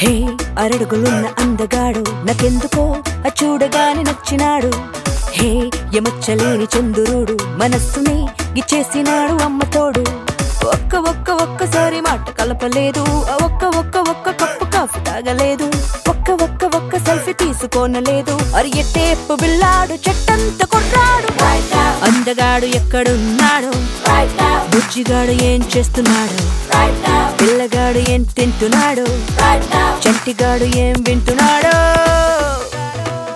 హే అరడుగులున్న అందగాడు నాకెందుకో ఆ చూడగానే నచ్చినాడు హే ఎమచ్చలేని చంద్రుడు మనస్సుని గిచ్చేసినాడు అమ్మతోడు ఒక్క ఒక్క ఒక్కసారి మాట కలపలేదు ఆ ఒక్క ఒక్క ఒక్క కప్పు కాఫీ తాగలేదు ఒక్క ఒక్క ఒక్క సెల్ఫీ తీసుకోనలేదు అరి ఎట్టేపు బిల్లాడు చెట్టంత కొర్రాడు అందగాడు ఎక్కడున్నాడు బుజ్జిగాడు ఏం చేస్తున్నాడు పిల్లగాడు ఏం తింటున్నాడు చంటిగాడు ఏం వింటున్నాడో